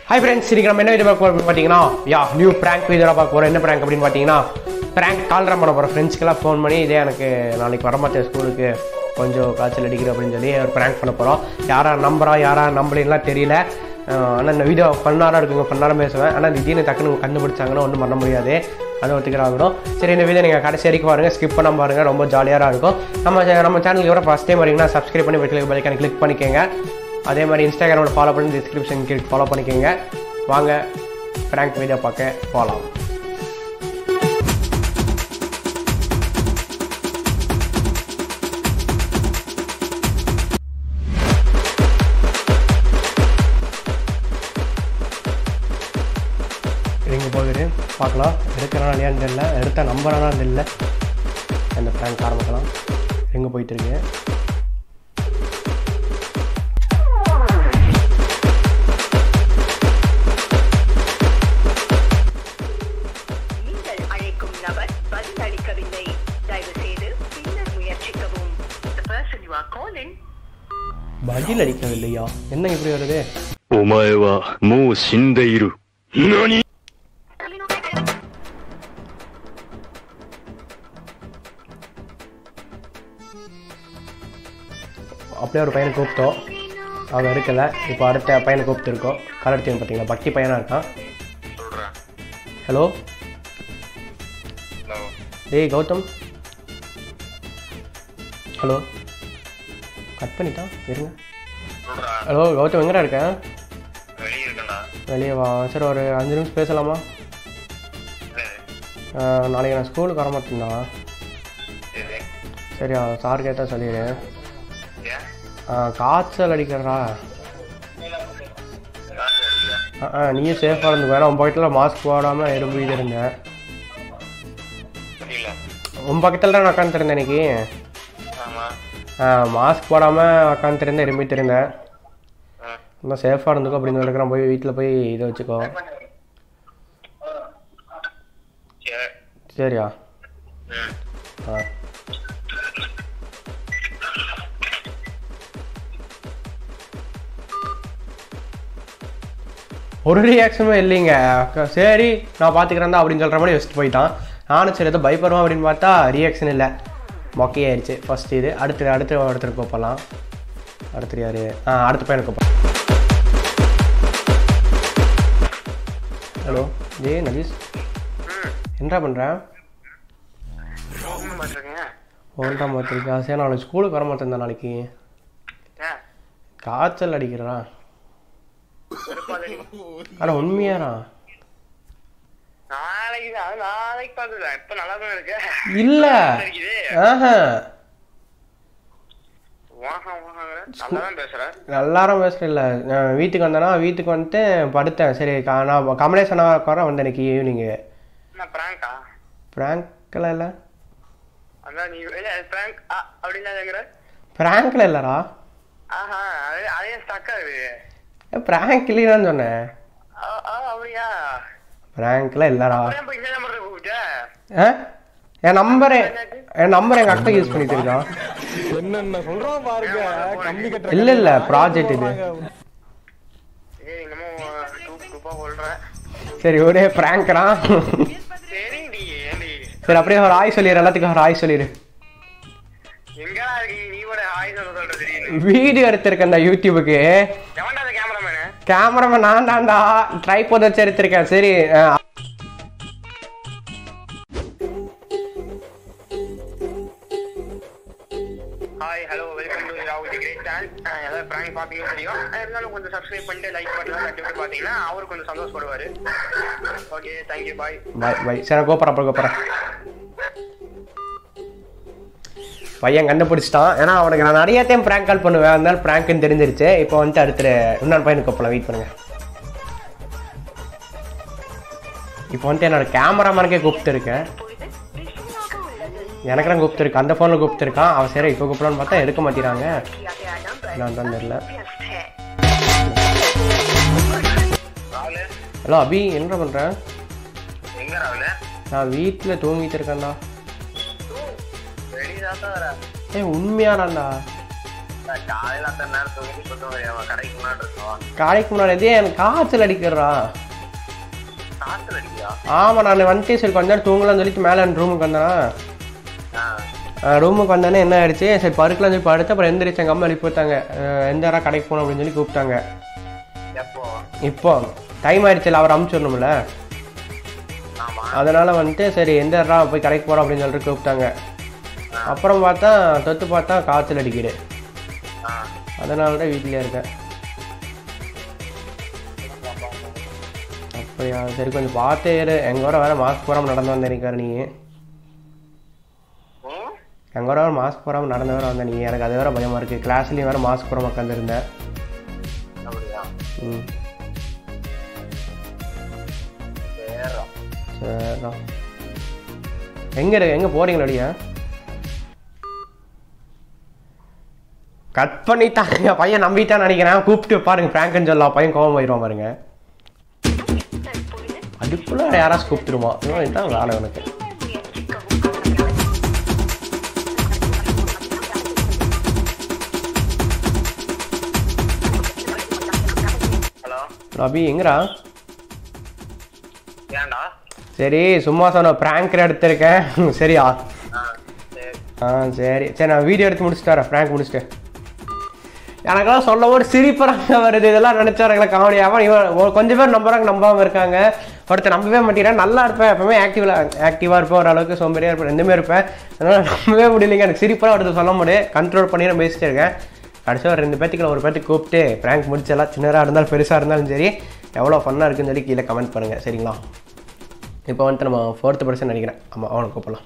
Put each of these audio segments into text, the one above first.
Hi friends இன்னைக்கு நம்ம என்ன வீடியோ பார்க்க போறோம் பார்த்தீங்கன்னா யா நியூ ப்ராங்க் வீடியோ பார்க்க போகிறோம் என்ன ப்ராங்க் அப்படின்னு பார்த்தீங்கன்னா ப்ராங்க் கால்ரா பண்ண போகிறோம் ஃப்ரெண்ட்ஸ்க்கெல்லாம் ஃபோன் பண்ணி இதே எனக்கு நாளைக்கு வரமாட்டேன் ஸ்கூலுக்கு கொஞ்சம் காய்ச்சல் அடிக்குது அப்படின்னு சொல்லி ஒரு ப்ராங்க் பண்ண போகிறோம் யாரா நம்பரா யாரா நம்பலாம் தெரியல ஆனால் இந்த வீடியோ பண்ணாரா இருக்குங்க பண்ணாரா பேசுவேன் ஆனால் திடீர்னு டக்குன்னு கண்டுபிடிச்சாங்கன்னா ஒன்றும் பண்ண முடியாது அதை ஒத்துக்கிறாகணும் சரி இந்த வீடியோ நீங்கள் கடைசி வரைக்கும் பாருங்கள் ஸ்கிப் பண்ண பாருங்கள் ரொம்ப ஜாலியாக இருக்கும் நம்ம நம்ம சேனலுக்கு கூட ஃபஸ்ட் டைம் வரீங்கன்னா சப்ஸ்கிரைப் பண்ணி பெல் பெல்லைக்கான கிளிக் பண்ணிக்கோங்க அதே மாதிரி இன்ஸ்டாகிராமில் ஃபாலோ பண்ணி டிஸ்கிரிப்ஷன் கீழ் ஃபாலோ பண்ணிக்கோங்க வாங்க ப்ராங்க் வீடியோ பார்க்க போகலாம் எங்கே போகுது பார்க்கலாம் எடுக்கிறானா இல்லையான்னு தெரியல எடுத்த நம்பரானா தெரியல அந்த ப்ராங்க் ஆரம்பிக்கலாம் எங்கே போயிட்டு இருக்கு நீங்கள் அழைக்கும் நபர் பதிலளிக்கவில்லை தயவு செய்து பின்னர் முயற்சிக்கவும் The person you are calling பதில் அடிக்கவில்லையா என்ன இப்படி வருது お前はもう死んでいる。何 அப்படியே ஒரு பையனை கூப்பிட்டோம் அவன் இருக்கல இப்போ அடுத்த பையனை கூப்பிட்டுருக்கோம் கலர் தீவன் பார்த்தீங்களா பக்தி பையனாக இருக்கான் ஹலோ டேய் கௌதம் ஹலோ கட் பண்ணிட்டான் இருங்க ஹலோ கௌதம் எங்கடா இருக்க வெளியே இருக்கேன்டா வெளியே வா சரி ஒரு அஞ்சு நிமிஷம் பேசலாமா ஆ, நாளைக்கு நான் ஸ்கூலுக்கு வர மாட்டேன்டா சரி சரியா சார் கேட்டால் சொல்லிடு ஏன் ஆ, காய்ச்சல் அடிக்கிறா காசு அடிக்கலையா? ஆ ஆ நீயும் சேஃபாக இருந்துக்கோ ஏன்னா உன் பக்கத்தில் மாஸ்க் போடாமல் இரும்பிட்டு இருந்தேன் புரியல உன் பக்கத்தில் தான் நான் உட்காந்துருந்தேன் இன்னைக்கு ஆமா மாஸ்க் போடாமல் உட்காந்துருந்தேன் இரும்பிட்டு இருந்தேன் ஆ. இன்னும் சேஃபாக இருந்துக்கோ அப்படின்னு சொல்லிக்கிறேன் போய் வீட்டில் போய் இதை வச்சுக்கோ சரி சரியா ம் ஆ ஒரு ரியாக்ஷனுமே இல்லைங்க அக்கா, சரி நான் பார்த்துக்கிறேன் தான் அப்படின்னு சொல்கிற மாதிரி வச்சுட்டு போயிட்டான் நானும் சரி ஏதோ பயப்படுவோம் அப்படின்னு பார்த்தா ரியாக்ஷன் இல்லை மொக்கையாயிருச்சு ஃபர்ஸ்ட் இது அடுத்து அடுத்து ஒருத்தர் கூப்பிடலாம் அடுத்து யார் ஆ அடுத்த பையனை கூப்பிடலாம் ஹலோ ஜே நதீஷ் என்ன பண்ணுறேன் ஒன்றும் பண்ணுறீங்க ஒன்றாம் பார்த்துருக்கா சரி நாளைக்கு ஸ்கூலுக்கு வர மாட்டேன் நாளைக்கு ஏன் காய்ச்சல் அடிக்கிறா வெறுப்பாதடி. அட உண்மையாரா நாளைக்கு அது நாளைக்கு பார்த்துக்கலாம் இப்போ நல்லா தான் இருக்கு இல்ல இருக்குது ஆஹா வாங்க வாங்க நல்லா தான் பேசுகிறேன் எல்லாரும் பேசுறேன் இல்லை நான் வீட்டுக்கு வந்தேன்னா வீட்டுக்கு வந்துட்டு படுத்தேன் சரி கா- நான் கமலேசனா வர வந்தேன் இன்னைக்கு ஈவினிங்கு என்ன ப்ராங்கா ப்ராங்க்ல இல்லை அதான் நீ இல்லை ப்ராங்க் ஆ அப்படின்னாங்கிற ப்ராங்க்ல இல்லைடா ஆஹா அது அதே ஸ்டக் ஆகுது ப்ராங்க் இல்லைன்னு சொன்னேன் ஆ ஆ அப்படியா ப்ராங்க்ல இல்லைடா ஏன் போய் இந்த நம்பர் கூப்பிட்ட ஆ என் நம்பரு என் நம்பர் எங்கள் அக்கா யூஸ் பண்ணிட்டு இருக்கான் என்னென்ன சொல்றான் பாருங்க கம்பி கட்டுற இல்லை இல்லை ப்ராஜெக்ட் இது ஏய் என்னமோ டூப் டூப்பாக சொல்கிறேன் சரி ஒரே ப்ராங்க்ரா சரிடி ஏண்டி சரி அப்படியே ஒரு ஆய் சொல்லிடு எல்லாத்துக்கும் ஒரு ஆய் சொல்லிடு எங்கடா இருக்கீங்க நீ கூட ஹாய் சொல்ல சொல்ற திடீர்னு வீடியோ எடுத்திருக்கேன்டா யூடியூபுக்கு எவன்டா அந்த கேமராமேனு கேமராமேன் நான் தான்டா ட்ரைபோட் வச்சு எடுத்திருக்கேன் சரி ah, hi hello welcome to ராகுல் தி கிரேட் சேனல் ஏதாவது பிராங்க் பார்ப்பீங்கன்னு தெரியும் இருந்தாலும் கொஞ்சம் சப்ஸ்கிரைப் பண்ணிட்டு லைக் பட்டலாம் தட்டி விட்டு பார்த்தீங்கன்னா அவர் கொஞ்சம் சந்தோஷப்படுவார் okay thank you bye bye bye சரி நான் கூப்பிட்றேன் அப்புறம் கூப்பிட்றேன் பையன் கண்டுபிடிச்சிட்டான் ஏன்னா அவனுக்கு நான் நிறைய டைம் ப்ராங்க் கால் பண்ணுவேன் அதனால ப்ராங்க்னு தெரிஞ்சிருச்சு இப்போ வந்துட்டு அடுத்து இன்னொரு பையனுக்கு கூப்பிடலாம் வெயிட் பண்ணுங்க இப்போ வந்துட்டு என்னோட கேமராமேனுக்கே கூப்பிட்டுருக்கேன் இப்பொழுது பிஸியாக உள்ளது எனக்கு தான் கூப்பிட்டுருக்கு அந்த ஃபோனில் கூப்பிட்டுருக்கான் அவன் சரி இப்போ கூப்பிடலான்னு பார்த்தா எடுக்க மாட்டேறாங்க किया गया नंबर நான் தான் தெரியல व्यस्त है ராகுல் ஹலோ அபி என்ன பண்ணுறேன் எங்க ராகுல் நான் வீட்டில் தூங்கிட்டு இருக்கேன்டா வெளியே தான் வர ஏய் உண்மையாடாண்டா காலையில அத்தனை நேரம் தூங்கிட்டு கொஞ்சம் கடைக்கு முன்னாடி இருக்கோம் காலைக்கு முன்னாடி இதே எனக்கு காய்ச்சல் அடிக்கிறா காத்துல அடிக்கியா ஆமாம் நான் வந்துட்டு சரி கொஞ்ச நேரம் தூங்கலாம்னு சொல்லிட்டு மேலே ரூமுக்கு வந்தேன் ஆ ரூமுக்கு வந்தோடனே என்ன ஆயிடுச்சு சரி படுக்கலாம் சொல்லி படுத்து அப்புறம் எந்திரிச்சு எங்கள் அம்மா எழுப்பி விட்டாங்க அஹ் எந்த நேரம் கடைக்கு போகணும் அப்படின்னு சொல்லி கூப்பிட்டாங்க எப்போ இப்போ டைம் ஆயிடுச்சுல அவர் அமுச்சிடணும்ல ஆமா அதனால வந்துட்டு சரி எந்த நேரம் போய் கடைக்கு போகிறோம் அப்படின்னு சொல்லிட்டு கூப்பிட்டாங்க அப்புறம் பார்த்தா தொட்டு பார்த்தா காய்ச்சல் அடிக்குது ஆ அதனால தான் வீட்டிலே இருக்கேன் அப்படியா சரி கொஞ்சம் பார்த்தே இரு எங்கள் வர வேறு மாஸ்க் போடாமல் நடந்து வந்திருக்காரு நீ ம் எங்கள் வர மாஸ்க் போடாமல் நடந்து வேறு வந்த நீ எனக்கு அது வேறு பயமாக இருக்குது கிளாஸ்லேயும் வேறு மாஸ்க் போடாமல் உட்காந்துருந்தேன் அப்படியா ம் சேரம் சரிடா எங்கே இருக்கு எங்கே போகிறீங்களா அடியா கட் பண்ணிட்டாங்க என் பையன் நம்பிட்டான்னு நினைக்கிறேன் கூப்பிட்டு பாருங்க ஃப்ராங்க்னு சொல்லலாம் பையன் கோவம் போயிடுவான் பாருங்க தற்பொழுது அதுக்குள்ள யாராச்சும் கூப்பிட்டுருமா இவன் இதான் வேலை எனக்கு முயற்சிக்கவும் ஹலோ ரபி எங்கடா ஏன்டா சரி சும்மா சொன்ன ப்ராங்க் எடுத்திருக்கேன் சரியா ஆ சரி ஆ சரி சரி நான் வீடியோ எடுத்து முடிச்சுட்டு வரேன் ப்ராங்க் முடிச்சுட்டு எனக்கெல்லாம் சொல்ல போது சிரிப்பறாங்க வருது இதெல்லாம் நினைச்சாருங்களா காமெடியாக இவன் ஒரு கொஞ்சம் பேர் நம்புறாங்க நம்பாம இருக்காங்க ஒருத்தர் நம்பவே மாட்டேங்கிறேன் நல்லா இருப்பேன் எப்பவுமே ஆக்டிவ்ல ஆக்டிவாக இருப்பேன் ஓரளவுக்கு சோம்பேறியாக இருப்பேன் ரெண்டுமே இருப்பேன் அதனால நம்பவே முடியலைங்க எனக்கு சிரிப்பெல்லாம் ஒருத்தர் சொல்ல முடியும் கண்ட்ரோல் பண்ணி நான் பேசிட்டே இருக்கேன் கடைசியாக ஒரு ரெண்டு பேத்துக்குள்ள ஒரு பேத்துக்கு கூப்பிட்டு ப்ராங்க் முடிச்செல்லாம் சின்னதாக இருந்தாலும் பெருசாக இருந்தாலும் சரி எவ்வளோ ஃபன்னாக இருக்குன்னு சொல்லி கீழே கமெண்ட் பண்ணுங்கள் சரிங்களா இப்போ வந்துட்டு நம்ம ஃபோர்த்து பர்சன் நினைக்கிறேன் ஆமாம் அவனை கூப்பிடலாம்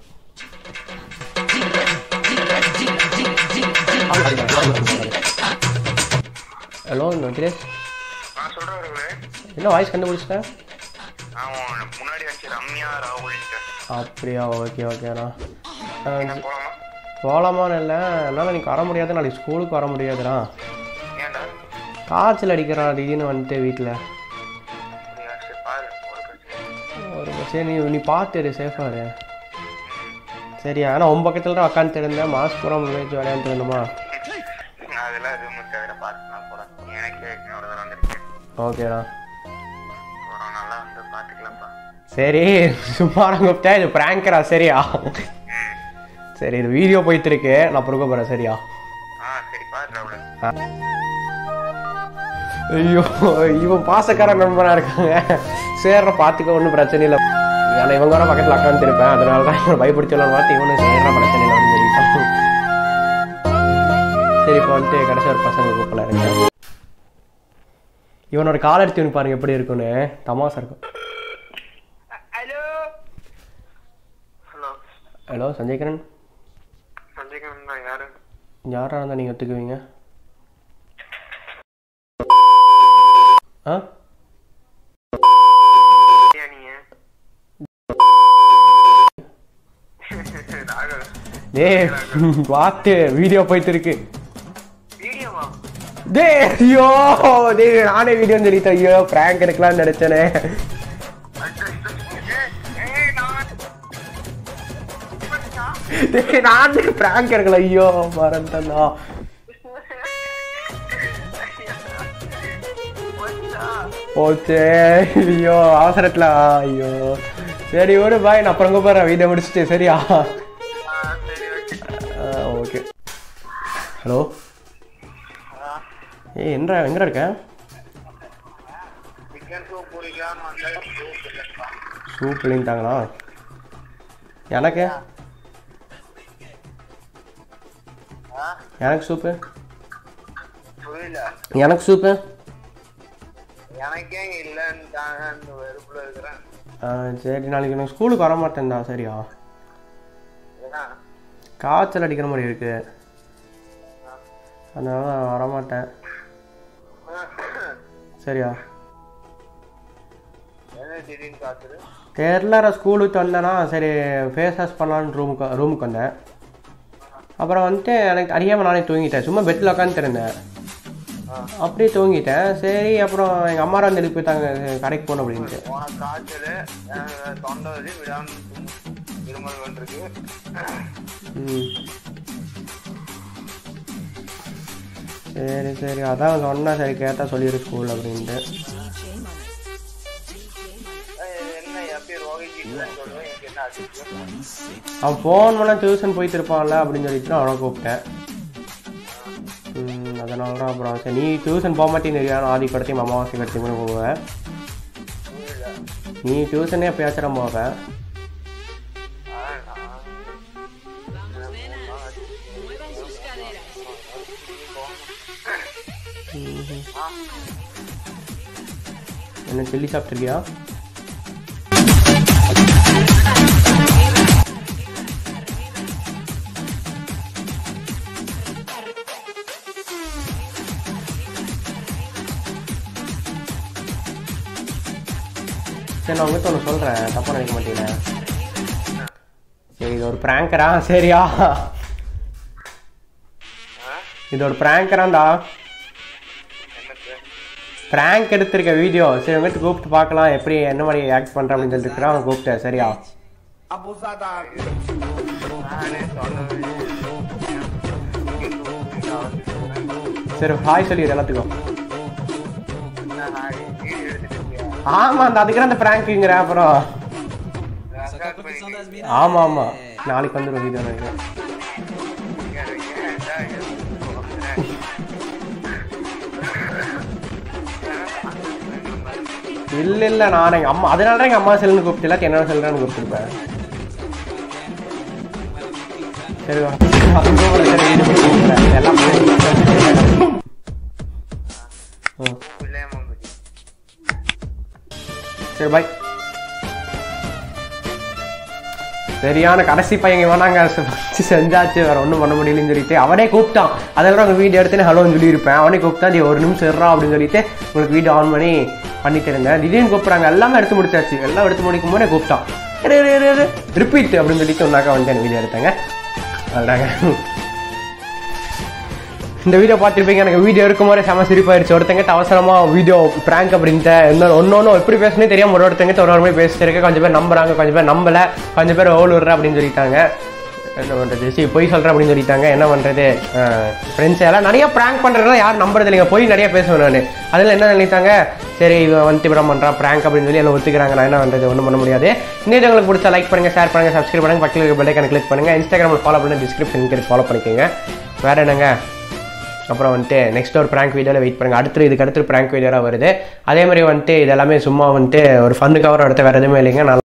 ஹலோ நோட்டிலேஷ் நான் சொல்றவர்களே என்ன வாய்ஸ் கண்டுபிடிச்சிட்டேன் அவன் முன்னாடி வச்சு ரம்யா ராகுல்ன்ட்டு அப்படியா ஓகே ஓகேண்ணா என்ன போலாமா போகலாமான்னு இல்லை என்னால் இன்னைக்கு வர முடியாது நாளைக்கு ஸ்கூலுக்கு வர முடியாதுண்ணா ஏன்டா காய்ச்சல் அடிக்கிறான் திடீர்னு வந்துட்டு வீட்டில் அப்படியா சரி பாரு ஒரு பிரச்சனை ஒரு சரி நீ நீ பார்த்துரு சேஃபாக இரு சரியா ஆனால் உன் பக்கத்தில் தான் உட்காந்து இருந்தேன் மாஸ்க் பூரா முன்னாடி விளையாண்டு இருந்தோமா அதெல்லாம் எதுவும் தவிர பார்த்து நான் போறேன் எனக்கே ஒரு தடவை வந்திருக்கேன் ஓகேண்ணா ஒரு நல்லா வந்து பார்த்துக்கலாம்ப்பா சரி சும்மா கூப்பிட்டேன் இது ப்ராங்கரா சரியா சரி இது வீடியோ போயிட்டு இருக்கு நான் அப்புறம் கூப்பிட்றேன் சரியா ஆ சரி பாரு ராகுல் ஐயோ இவன் பாசக்கார நண்பனா இருக்காங்க சேர்ற பார்த்துக்க ஒன்றும் பிரச்சனை இல்லை ஏன்னா இவங்க வர பக்கத்தில் உட்காந்து இருப்பேன் அதனால தான் இவனை பயப்படுத்தலாம் பார்த்து இவனு சேர்ற பிரச்சனை இல்லை அப்படின்னு சொல்லிட்டான் சரி இப்போ வந்துட்டு கடைசி ஒரு பசங்க கூப்பிடலாம் இருங்க இவனோட கால் எடுத்து இவனுக்கு பாருங்க எப்படி இருக்குன்னு தமாசா இருக்கும் ஹலோ ஹலோ ஹலோ சஞ்சய்கரன் சந்திக்கணும் தான் யாரு யாரா இருந்தால் நீங்கள் ஒத்துக்குவீங்க ஆ ஏன் நீங்க ராகுல் டேய் பார்த்து வீடியோ போயிட்டு இருக்கு வீடியோவா டேய் ஐயோ டேய் நானே வீடியோ சொல்லிட்டேன் ஐயோ பிராங்க் எடுக்கலாம்னு நினைச்சேனே ஏய் நான் டேய் நான் பிராங்க் எடுக்கல ஐயோ மறந்தா போச்சே ஐயோ அவசரத்துல ஐயோ சரி ஒரு பாய் நான் அப்புறம் கூப்பிடுறேன் வீடியோ முடிச்சுட்டு சரியா சரி ஓகே ஓகே ஹலோ ஏய் என்ற எங்கடா இருக்க சிக்கன் சூப் குடிக்கலாம்னு வந்தேன் சூப் இல்லைப்பா சூப் இல்லைன்ட்டாங்களா எனக்கு ஆ எனக்கு சூப்பு புரியல எனக்கு சூப்பு எனக்கே இல்லைன்ட்டாங்க அந்த வெறுப்புல இருக்கிறேன் ஆ, சரி நாளைக்கு நான் ஸ்கூலுக்கு வர மாட்டேன்டா சரியா ஏன்னா காய்ச்சல் அடிக்கிற மாதிரி இருக்கு அதனால நான் வரமாட்டேன் சரியா என்ன திடீர்னு காத்துரு தெரில ஸ்கூலுக்கு வந்தேன்னா சரி ஃபேஸ் வாஷ் பண்ணலான்னு ரூமுக்கு ரூமுக்கு வந்தேன் அப்புறம் வந்துட்டு எனக்கு அறியாமல் நானே தூங்கிட்டேன் சும்மா பெட்டில் உட்காந்துட்டு இருந்தேன் அப்படியே தூங்கிட்டேன் சரி அப்புறம் எங்கள் அம்மா வந்து எழுப்பி போயிட்டாங்க கடைக்கு போகணும் அப்படின்ட்டு உனக்கு காய்ச்சல் எனக்கு தொண்டை வலி விடாம இருமல் வந்துருக்கு ம் சரி சரி அதான் சொன்னேன் சரி கேட்டால் சொல்லிடு ஸ்கூல் அப்படின்ட்டு என்ன என் பேர் ரோஹித் இல்லைன்னு சொல்லுவேன் எனக்கு என்ன ஆச்சு அவன் ஃபோன் பண்ண டியூஷன் போயிட்டு இருப்பான்ல அப்படின்னு சொல்லிட்டு அவனை கூப்பிட்டேன் ம், அதனால தான் அப்புறம் சரி நீ டியூஷன் போக மாட்டேன்னு ஆதி கடத்தையும் அமாவாசை கடத்தையும் கூட போவேன் நீ டியூஷனே எப்பயாச்சும் போவேன் என்ன சில்லி சாப்பிட்டுருக்கியா சரி நான் உங்ககிட்ட ஒன்று சொல்கிறேன் தப்பாக நினைக்க மாட்டீங்களா சரி இது ஒரு ப்ராங்கரா சரியா இது ஒரு ப்ராங்கராண்டா ப்ராங்க் எடுத்திருக்க வீடியோ சரி உங்ககிட்ட கூப்பிட்டு பார்க்கலாம் எப்படி என்ன மாதிரி ஆக்ட் பண்ணுறேன் அப்படின்னு சொல்லிட்டு இருக்கிறேன் அவன் கூப்பிட்டேன் சரியா சரி ஹாய் சொல்லிடு எல்லாத்துக்கும் ஆமா அந்த அதுக்கு அந்த பிராங்க்குங்கிற அப்புறம் ஆமா ஆமா நாளைக்கு வந்துடும் வீடியோ நினைக்கிறேன் இல்ல இல்ல நான் எங்க அம்மா அதனால தான் எங்க அம்மா செல்லுன்னு கூப்பிட்டு இல்லாட்டி என்னோட செல்லுன்னு கூப்பிட்டுருப்பேன் சரி வா. அது கூப்பிடுறேன், சரி, வீடு போய் கூப்பிடுறேன். எல்லாம் போய் ம். சரி பாய் சரியான கடைசி பையன் வேணாங்க செஞ்சாச்சு வேற ஒன்றும் பண்ண முடியலன்னு சொல்லிட்டு அவனே கூப்பிட்டான் அதெல்லாம் அவங்க வீடியோ எடுத்துன்னு ஹலோன்னு சொல்லியிருப்பேன் அவனே கூப்பிட்டான் "டேய், ஒரு நிமிஷம் இருறா அப்படின்னு சொல்லிட்டு உங்களுக்கு வீடியோ ஆன் பண்ணி பண்ணிட்டு இருந்தேன் திடீர்னு கூப்பிட்றாங்க எல்லாமே எடுத்து முடிச்சாச்சு எல்லாம் எடுத்து முடிக்கும் போதே கூப்பிட்டான் ரிப்பீட் அப்படின்னு சொல்லிட்டு ஒன்னாக்கா வந்து வீடியோ எடுத்தாங்க அதுதாங்க இந்த வீடியோ பார்த்துருப்பீங்க எனக்கு வீடியோ இருக்கும் போதே செம சிரிப்பாயிருச்சு ஒருத்தங்க அவசரமா வீடியோ பிராங்க் அப்படின்ட்டு இன்னொரு ஒன்னொன்னு எப்படி பேசணும் தெரியாம ஒரு ஒருத்தங்க ஒரு ஒரு மாதிரி பேசிட்டு இருக்கு கொஞ்சம் பேர் நம்புறாங்க கொஞ்சம் பேர் நம்பல கொஞ்சம் பேர் ஓல் விடுற அப்படின்னு சொல்லிட்டாங்க என்ன பண்றது சரி பொய் சொல்றேன் அப்படின்னு சொல்லிட்டாங்க என்ன பண்றது ஃப்ரெண்ட்ஸ் எல்லாம் நிறைய பிராங்க் பண்றதுலாம் யாரும் நம்புறது இல்லைங்க போய் நிறைய பேசுவேன் நான் அதில் என்ன நினைத்தாங்க சரி இவன் வந்துட்டு இப்படி பண்றான் பிராங்க் அப்படின்னு சொல்லி எல்லாம் ஒத்துக்கிறாங்க நான் என்ன பண்றது ஒன்றும் பண்ண முடியாது இந்த video உங்களுக்கு பிடிச்சா லைக் பண்ணுங்க ஷேர் பண்ணுங்க சப்ஸ்கிரைப் பண்ணுங்க பக்கத்தில் இருக்க பெல்லைக்கான கிளிக் பண்ணுங்க இன்ஸ்டாகிராமில் ஃபாலோ பண்ணி டிஸ்கிரிப்ஷன் ஃபாலோ பண்ணிக்கோங்க வேற என்னங்க அப்புறம் வந்துட்டு நெக்ஸ்ட் ஒரு ப்ராங்க் வீடியோவில் வெயிட் பண்ணுங்க அடுத்து இதுக்கு அடுத்து ப்ராங்க் வீடியோவாக வருது அதே மாதிரி வந்துட்டு இது எல்லாமே சும்மா வந்துட்டு ஒரு ஃபன்னுக்காக அடுத்த வேறு எதுவுமே இல்லைங்க நல்லா